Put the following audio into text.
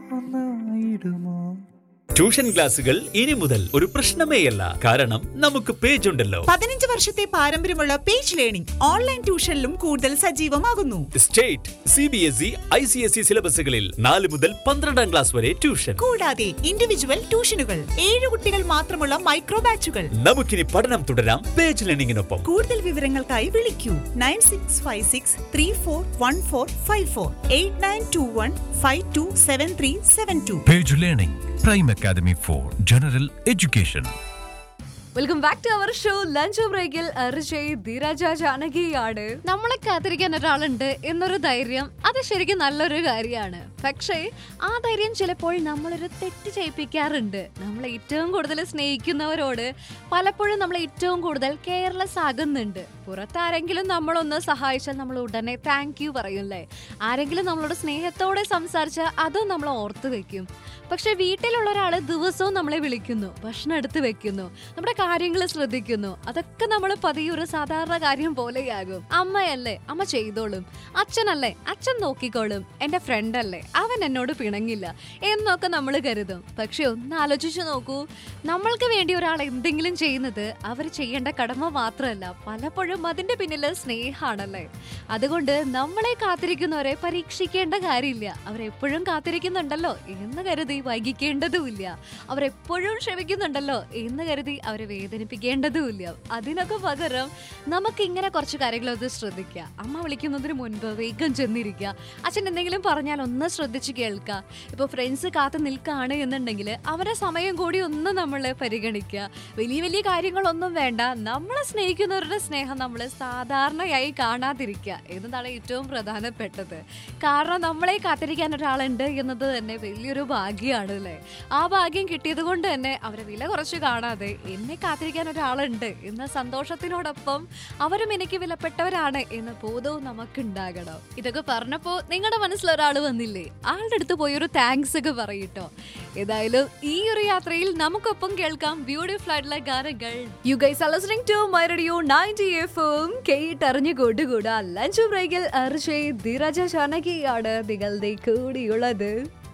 ഒന്നായിടുമോ tuition ക്ലാസുകൾ ഇനി മുതൽ ഒരു പ്രശ്നമേയല്ല കാരണം നമുക്ക് പേജ് ഉണ്ടല്ലോ പതിനഞ്ച് വർഷത്തെ പാരമ്പര്യമുള്ള പേജ് ലേണിംഗ് ഓൺലൈൻ ട്യൂഷനിലും കൂടുതൽ സജീവമാകുന്നു state C B S E I C S E സിലബസുകളിൽ നാല് മുതൽ പന്ത്രണ്ടാം ക്ലാസ് വരെ ട്യൂഷൻ കൂടാതെ ഇൻഡിവിജ്വൽ ട്യൂഷനുകൾ ഏഴ് കുട്ടികൾ മാത്രമുള്ള മൈക്രോ ബാച്ചുകൾ നമുക്കിനി പഠനം തുടരാം പേജ് ലേണിംഗിനൊപ്പം കൂടുതൽ വിവരങ്ങൾക്കായി വിളിക്കൂ nine six five six three four one four five four eight nine two one five two seven three seven two Page Learning, Prime Academy for General Education. Welcome back to our show lunch ബ്രേക്കിൽ അർജയ് ധീരജ ജാനകിയാണ് നമ്മളെ കാത്തിരിക്കാൻ ഒരാളുണ്ട് എന്നൊരു ധൈര്യം അത് ശരിക്കും നല്ലൊരു കാര്യമാണ് പക്ഷേ ആ ധൈര്യം ചിലപ്പോൾ നമ്മളൊരു തെറ്റ് ചെയ്യിപ്പിക്കാറുണ്ട് നമ്മൾ ഏറ്റവും കൂടുതൽ സ്നേഹിക്കുന്നവരോട് പലപ്പോഴും നമ്മൾ ഏറ്റവും കൂടുതൽ കെയർലെസ് ആകുന്നുണ്ട് പുറത്താരെങ്കിലും നമ്മളൊന്ന് സഹായിച്ചാൽ നമ്മൾ ഉടനെ താങ്ക് യു പറയൂല്ലേ ആരെങ്കിലും നമ്മളോട് സ്നേഹത്തോടെ സംസാരിച്ചാൽ അതും നമ്മൾ ഓർത്ത് വെക്കും പക്ഷെ വീട്ടിലുള്ള ഒരാൾ ദിവസവും നമ്മളെ വിളിക്കുന്നു ഭക്ഷണം എടുത്ത് വെക്കുന്നു നമ്മുടെ കാര്യങ്ങൾ ശ്രദ്ധിക്കുന്നു അതൊക്കെ നമ്മൾ പതിയെ ഒരു സാധാരണ കാര്യം പോലെയാകും അമ്മയല്ലേ അമ്മ ചെയ്തോളും അച്ഛനല്ലേ അച്ഛൻ നോക്കിക്കോളും എന്റെ ഫ്രണ്ട് അല്ലേ അവൻ എന്നോട് പിണങ്ങില്ല എന്നൊക്കെ നമ്മൾ കരുതും പക്ഷെ ഒന്ന് ആലോചിച്ചു നോക്കൂ നമ്മൾക്ക് വേണ്ടി ഒരാൾ എന്തെങ്കിലും ചെയ്യുന്നത് അവർ ചെയ്യേണ്ട കടമ മാത്രമല്ല പലപ്പോഴും അതിന്റെ പിന്നിൽ സ്നേഹമാണല്ലേ അതുകൊണ്ട് നമ്മളെ കാത്തിരിക്കുന്നവരെ പരീക്ഷിക്കേണ്ട കാര്യമില്ല അവരെപ്പോഴും കാത്തിരിക്കുന്നുണ്ടല്ലോ എന്ന് കരുതി വൈകിക്കേണ്ടതുമില്ല അവരെപ്പോഴും ക്ഷമിക്കുന്നുണ്ടല്ലോ എന്ന് കരുതി അവരെ വേദനിപ്പിക്കേണ്ടതുമില്ല അതിനൊക്കെ പകരം നമുക്ക് ഇങ്ങനെ കുറച്ച് കാര്യങ്ങളൊന്ന് ശ്രദ്ധിക്കുക അമ്മ വിളിക്കുന്നതിന് മുൻപ് വേഗം ചെന്നിരിക്കുക അച്ഛൻ എന്തെങ്കിലും പറഞ്ഞാൽ ഒന്ന് ശ്രദ്ധിച്ച് കേൾക്കുക ഇപ്പോൾ ഫ്രണ്ട്സ് കാത്തു നിൽക്കുകയാണ് എന്നുണ്ടെങ്കിൽ അവരെ സമയം കൂടി ഒന്ന് നമ്മൾ പരിഗണിക്കുക വലിയ വലിയ കാര്യങ്ങളൊന്നും വേണ്ട നമ്മളെ സ്നേഹിക്കുന്നവരുടെ സ്നേഹം നമ്മൾ സാധാരണയായി കാണാതിരിക്കുക എന്നതാണ് ഏറ്റവും പ്രധാനപ്പെട്ടത് കാരണം നമ്മളെ കാത്തിരിക്കാൻ ഒരാളുണ്ട് എന്നത് തന്നെ വലിയൊരു ഭാഗ്യമാണ് അല്ലേ ആ ഭാഗ്യം കിട്ടിയത് കൊണ്ട് തന്നെ അവരെ വില കുറച്ച് കാണാതെ എന്നെ കാത്തിരിക്കാൻ ഒരാളുണ്ട് എന്ന സന്തോഷത്തിനോടൊപ്പം അവരും എനിക്ക് വിലപ്പെട്ടവരാണ് എന്ന ബോധവും നമുക്ക് ഉണ്ടാകണം ഇതൊക്കെ പറഞ്ഞപ്പോ നിങ്ങളുടെ മനസ്സിൽ ഒരാൾ വന്നില്ലേ ആളുടെ അടുത്ത് പോയി ഒരു താങ്ക്സ് ഒക്കെ പറയട്ടോ ഏതായാലും ഈ ഒരു യാത്രയിൽ നമുക്കൊപ്പം കേൾക്കാം ബ്യൂട്ടിഫുൾ ആയിട്ടുള്ള ഗാനങ്ങൾ you guys are listening to my radio 90 എഫും കേട്ടറിഞ്ഞു കൊണ്ടുകൂടാ ലഞ്ച് ബ്രേക്കിൽ അർഷയ് ധീരജ ചാനകിയാണ് നിങ്ങളുടെ കൂടിയുള്ളത്